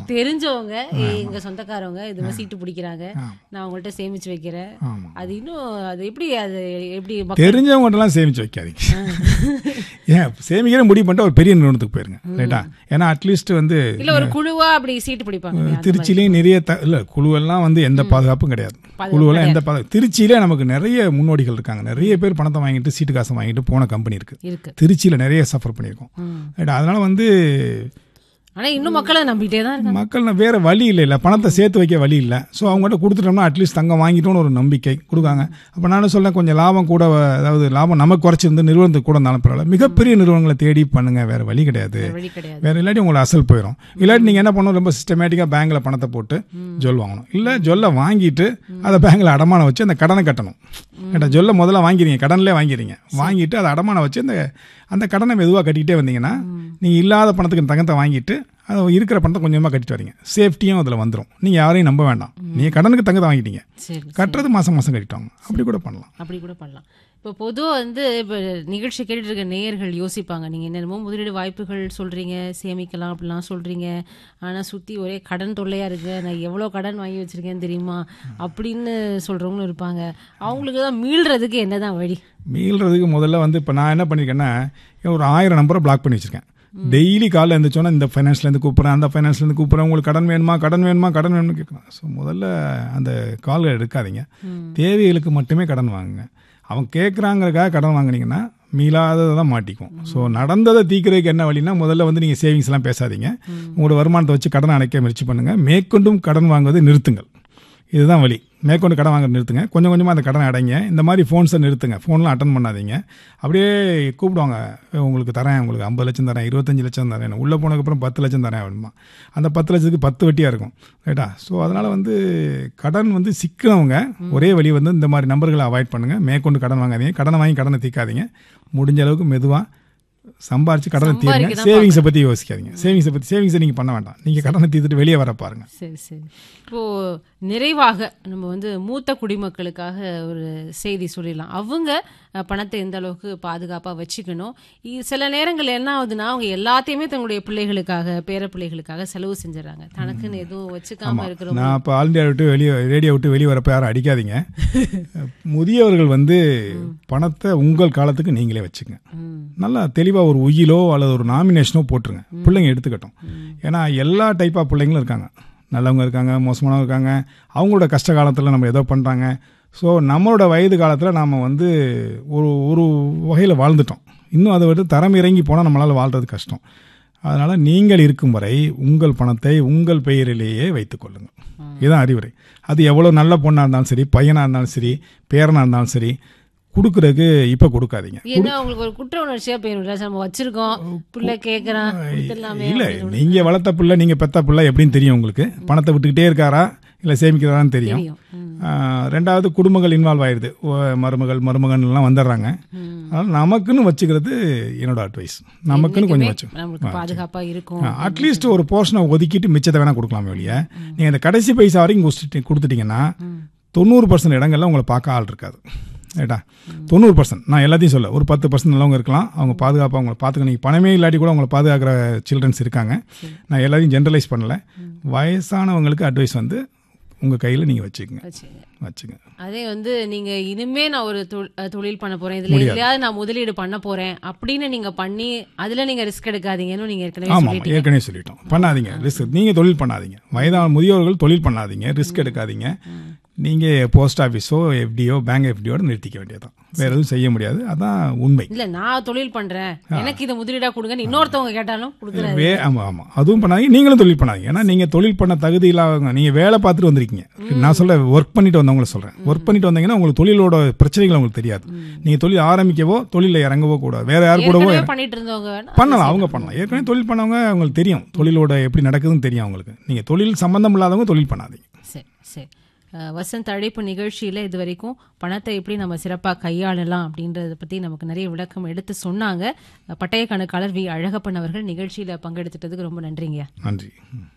தெரிஞ்சவங்க எங்க சொந்தக்காரவங்க இது மாதிரி சீட்டு பிடிக்கிறாங்க நான் உங்கள்ட்ட சேமிச்சு வைக்கிறேன் ஆமா. அது இன்னும் அது எப்படி அது எப்படி மக்கள் தெரிஞ்சவங்கள்ட்டலாம் சேமிச்சு வைக்காதீங்க ஏன் சேமிக்கிற முடிவு பண்ணிட்டு ஒரு பெரிய நிறுவனத்துக்கு போயிருங்க ரைட்டா ஏன்னா அட்லீஸ்ட் வந்து இல்ல ஒரு குழுவா அப்படி சீட்டு பிடிப்பாங்க இல்லையா? அந்த திருச்சியிலையும் நிறைய த இல்லை குழுவெல்லாம் வந்து எந்த பாதுகாப்பும் கிடையாது குழுவெல்லாம் எந்த பாதுகாப்பு திருச்சியிலே நமக்கு நிறைய முன்னோடிகள் இருக்காங்க நிறைய பேர் பணத்தை வாங்கிட்டு சீட்டு காசை வாங்கிட்டு போன கம்பெனி இருக்கு இருக்கு திருச்சியில் நிறைய சஃபர் பண்ணியிருக்கோம் ம். ரைட்டா அதனால வந்து ஆனா இன்னும் மக்களை நம்பிட்டே தான் இருக்காங்க மக்கள் வேற வழி இல்லை இல்லை பணத்தை சேர்த்து வைக்க வழி இல்லை ஸோ அவங்ககிட்ட கொடுத்துட்டோம்னா அட்லீஸ்ட் தங்கம் வாங்கிட்டோம்னு ஒரு நம்பிக்கை கொடுக்காங்க அப்போ நானும் சொல்ல கொஞ்சம் லாபம் கூட அதாவது லாபம் நமக்கு குறைச்சிருந்து நிறுவனத்துக்கு கூட இருந்தாலும் பரவாயில்ல மிகப்பெரிய நிறுவனங்களை தேடி பண்ணுங்க வேற வழி கிடையாது வேற வழி கிடையாது வேற இல்லாட்டி உங்களுக்கு அசல் போயிடும் இல்லாட்டி நீங்க என்ன பண்ணணும் ரொம்ப சிஸ்டமேட்டிக்கா பேங்க்ல பணத்தை போட்டு ஜொல் வாங்கணும் இல்ல ஜொல்லை வாங்கிட்டு அதை பேங்க்ல அடமானம் வச்சு அந்த கடனை கட்டணும் ஏட்டா ஜொல்லை முதல்ல வாங்கிறீங்க கடன்லேயே வாங்கிறீங்க வாங்கிட்டு அதை அடமானம் வச்சு அந்த அந்த கடனை மெதுவாக கட்டிக்கிட்டே வந்தீங்கன்னா நீங்க இல்லாத பணத்துக்கு தங்கத்தை வாங்கிட்டு அதை இருக்கிற பணத்தை கொஞ்சமாக கட்டிட்டு வரீங்க சேஃப்டியும் அதில் வந்துடும் நீங்கள் யாரையும் நம்ப வேண்டாம் நீங்கள் கடனுக்கு தங்கத்தை வாங்கிட்டீங்க சரி கட்டுறது மாதம் மாதம் கட்டிட்டாங்க அப்படி கூட பண்ணலாம் அப்படி கூட பண்ணலாம் இப்போ பொதுவாக வந்து இப்போ நிகழ்ச்சி கேட்டுட்டு இருக்க நேயர்கள் யோசிப்பாங்க நீங்கள் என்னென்னமோ முதலீடு வாய்ப்புகள் சொல்கிறீங்க சேமிக்கலாம் அப்படிலாம் சொல்கிறீங்க ஆனால் சுற்றி ஒரே கடன் தொல்லையாக இருக்கு நான் எவ்வளோ கடன் வாங்கி வச்சுருக்கேன்னு தெரியுமா அப்படின்னு சொல்கிறவங்களும் இருப்பாங்க அவங்களுக்கு தான் மீள்றதுக்கு என்னதான் வழி மீள்றதுக்கு முதல்ல வந்து இப்போ நான் என்ன பண்ணியிருக்கேன்னா ஒரு ஆயிரம் நம்பரை பிளாக் பண்ணி வச்சிருக்கேன் டெய்லி காலைல எழுந்திரிச்சோன்னா இந்த ஃபைனான்ஸ்லேருந்து கூப்பிட்றேன் அந்த ஃபைனான்ஸ்லேருந்து கூப்பிட்றேன் உங்களுக்கு கடன் வேணுமா கடன் வேணுமா கடன் வேணும்னு கேட்குறேன் ஸோ முதல்ல அந்த கால்கள் எடுக்காதீங்க தேவைகளுக்கு மட்டுமே கடன் வாங்குங்க அவன் கேட்குறாங்கிறக்காக கடன் வாங்குனீங்கன்னா மீளாததை தான் மாட்டிக்கும் ஸோ நடந்ததை தீக்கிறதுக்கு என்ன வழின்னா முதல்ல வந்து நீங்கள் சேவிங்ஸ்லாம் பேசாதீங்க உங்களோட வருமானத்தை வச்சு கடன் அடைக்க முயற்சி பண்ணுங்கள் மேற்கொண்டும் கடன் வாங்குவதை நிறுத்துங்கள் இதுதான் வழி மேற்கொண்டு கடன் வாங்க நிறுத்துங்க கொஞ்சம் கொஞ்சமாக அந்த கடனை அடைங்க இந்த மாதிரி ஃபோன்ஸை நிறுத்துங்க ஃபோன்லாம் அட்டன் பண்ணாதீங்க அப்படியே கூப்பிடுவாங்க உங்களுக்கு தரேன் உங்களுக்கு ஐம்பது லட்சம் தரேன் இருபத்தஞ்சு லட்சம் தரேன் உள்ளே போனதுக்கப்புறம் பத்து லட்சம் தரேன் அப்படிமா அந்த பத்து லட்சத்துக்கு பத்து வட்டியாக இருக்கும் ரைட்டா ஸோ அதனால் வந்து கடன் வந்து சிக்கிறவங்க ஒரே வழி வந்து இந்த மாதிரி நம்பர்களை அவாய்ட் பண்ணுங்கள் மேற்கொண்டு கடன் வாங்காதீங்க கடனை வாங்கி கடனை தீக்காதீங்க முடிஞ்ச அளவுக்கு மெதுவாக சம்பாரிச்சு கடனை தீருங்க சம்பாதிக்க தான் சேவிங்ஸை பற்றி யோசிக்காதீங்க சேவிங்ஸை பற்றி சேவிங்ஸை நீங்கள் பண்ண வேண்டாம் நீங்கள் கடனை தீர்த்துட்டு வெளியே வர பாருங்க சரி சரி இப்போ நிறைவாக நம்ம வந்து மூத்த குடிமக்களுக்காக ஒரு செய்தி சொல்லிடலாம் அவங்க அஹ், பணத்தை எந்த அளவுக்கு பாதுகாப்பாக வச்சுக்கணும் இ- சில நேரங்கள் என்ன ஆகுதுன்னா அவங்க எல்லாத்தையுமே தங்களுடைய பிள்ளைகளுக்காக பேர பிள்ளைகளுக்காக செலவு செஞ்சுறாங்க தனக்குன்னு எதுவும் வச்சுக்காம இருக்கிறவங்க நான் இப்போ ஆல் இந்தியா விட்டு வெளியே ரேடியோ விட்டு வெளியே வரப்போ யாரும் அடிக்காதீங்க முதியவர்கள் வந்து பணத்தை உங்கள் காலத்துக்கு நீங்களே வச்சுங்க ம், நல்லா தெளிவாக ஒரு உயிலோ அல்லது ஒரு நாமினேஷனோ போட்டுருங்க பிள்ளைங்க எடுத்துக்கட்டும் ஏன்னா எல்லா டைப் ஆஃப் பிள்ளைங்களும் இருக்காங்க நல்லவங்க இருக்காங்க மோசமானவங்க இருக்காங்க அவங்களோட கஷ்ட காலத்தில் நம்ம ஏதோ பண்ணுறாங்க ஸோ நம்மளோட வயது காலத்தில் நாம் வந்து ஒரு ஒரு வகையில் வாழ்ந்துட்டோம் இன்னும் அதை விட்டு தரம் இறங்கி போனால் நம்மளால் வாழ்றது கஷ்டம் அதனால் நீங்கள் இருக்கும் வரை உங்கள் பணத்தை உங்கள் பெயரிலேயே வைத்துக் கொள்ளுங்கள் இதுதான் அறிவுரை அது எவ்வளோ நல்ல பொண்ணாக இருந்தாலும் சரி பையனாக இருந்தாலும் சரி பேரனாக இருந்தாலும் சரி கொடுக்குறதுக்கு இப்போ கொடுக்காதீங்க ஏன்னா அவங்களுக்கு ஒரு குற்ற உணர்ச்சியா போயிடும் இல்ல, நம்ம வச்சிருக்கோம் பிள்ளை கேட்கறான் கொடுத்துடலாமே இல்லை நீங்கள் வளர்த்த பிள்ளை நீங்கள் பெத்த பிள்ளை எப்படின்னு தெரியும் உங்களுக்கு பணத்தை விட்டுக்கிட்டே இருக்காரா இல்லை சேமிக்கிறாரான்னு தெரியும் தெரியும் ம், ஆஹ் ரெண்டாவது குடும்பங்கள் இன்வால்வ் ஆயிடுது ஓ, மருமகள் மருமகன் எல்லாம் வந்துடுறாங்க ம். அதனால் நமக்குன்னு வச்சுக்கிறது என்னோட அட்வைஸ் நமக்குன்னு கொஞ்சம் வச்சு நம்மளுக்கு பாதுகாப்பா இருக்கும் அட்லீஸ்ட் ஒரு போர்ஷனை ஒதுக்கிட்டு மிச்சத்தை வேணால் கொடுக்கலாமே வெளியே நீங்கள் இந்த கடைசி பைசா வரைக்கும் கொடுத்துட்டு கொடுத்துட்டீங்கன்னா தொண்ணூறு பர்சன்ட் இடங்கள்ல உங்களை பார்க்க ஆள் இருக்காது ரைட்டா தொண்ணூறு பர்சன்ட் நான் எல்லாத்தையும் சொல்ல ஒரு பத்து பர்சன்ட் நல்லவங்க இருக்கலாம் அவங்க பாதுகாப்பாக அவங்களை பார்த்துக்க நீங்கள் பணமே இல்லாட்டி கூட அவங்களை பாதுகாக்கிற சில்ட்ரன்ஸ் இருக்காங்க நான் எல்லாத்தையும் ஜென்ரலைஸ் பண்ணல வயசானவங்களுக்கு அட்வைஸ் வந்து உங்கள் கையில் நீங்கள் வச்சுக்கோங்க வச்சுங்க. வச்சுங்க அதே வந்து நீங்க இனிமே நான் ஒரு தொ- அஹ் தொழில் பண்ண போறேன் இதுல எதுலயாவது நான் முதலீடு பண்ண போறேன் அப்படின்னு நீங்க பண்ணி அதுல நீங்க ரிஸ்க் எடுக்காதீங்கன்னு நீங்க ஏற்கனவே ஆமாம் சொல்லிட்டீங்க ஏற்கனவே சொல்லிட்டோம் பண்ணாதீங்க ரிஸ்க் நீங்கள் தொழில் பண்ணாதீங்க வயதான முதியோர்கள் தொழில் பண்ணாதீங்க ரிஸ்க் எடுக்காதீங்க நீங்கள் போஸ்ட் ஆஃபீஸோ எஃப்டியோ பேங்க் எஃப்டியோட நிறுத்திக்க வேண்டியதுதான் வேற எதுவும் செய்ய முடியாது அதான் உண்மை இல்ல நான் தொழில் பண்றேன் எனக்கு இதை முதலீடா கொடுங்கன்னு இன்னொருத்தவங்க கேட்டாலும் கொடுக்குறாரு வே ஆமாம் ஆமாம் அதுவும் பண்ணாதீங்க நீங்களும் தொழில் பண்ணாதீங்க ஏன்னா நீங்கள் தொழில் பண்ண தகுதி இல்லாதவங்க நீங்கள் வேலை பார்த்துட்டு வந்திருக்கீங்க நான் சொல்ல ஒர்க் பண்ணிட்டு வந்தவங்கள சொல்கிறேன் ஒர்க் பண்ணிட்டு வந்தீங்கன்னா உங்களுக்கு தொழிலோட பிரச்சனைகள் உங்களுக்கு தெரியாது நீங்கள் தொழில் ஆரம்பிக்கவோ தொழிலில் இறங்கவோ கூடாது வேற யார் கூடவோ ஏற்கனவே பண்ணிட்டு இருந்தவங்க வேணா பண்ணலாம் அவங்க பண்ணலாம் ஏற்கனவே தொழில் பண்ணவங்க அவங்களுக்கு தெரியும் தொழிலோட எப்படி நடக்குதுன்னு தெரியும் அவங்களுக்கு நீங்கள் தொழில் சம்பந்தம் இல்லாதவங்க தொழில் பண்ணாதீங்க சரி சரி அஹ் வசந்த் அழைப்பு நிகழ்ச்சியில் இது வரைக்கும் பணத்தை எப்படி நம்ம சிறப்பாக கையாளலாம் அப்படின்றத பற்றி நமக்கு நிறைய விளக்கம் எடுத்து சொன்னாங்க பட்டய கணக்காளர் வி அழகப்பன் அவர்கள் நிகழ்ச்சியில் பங்கெடுத்துட்டதுக்கு ரொம்ப நன்றிங்க நன்றி ம்.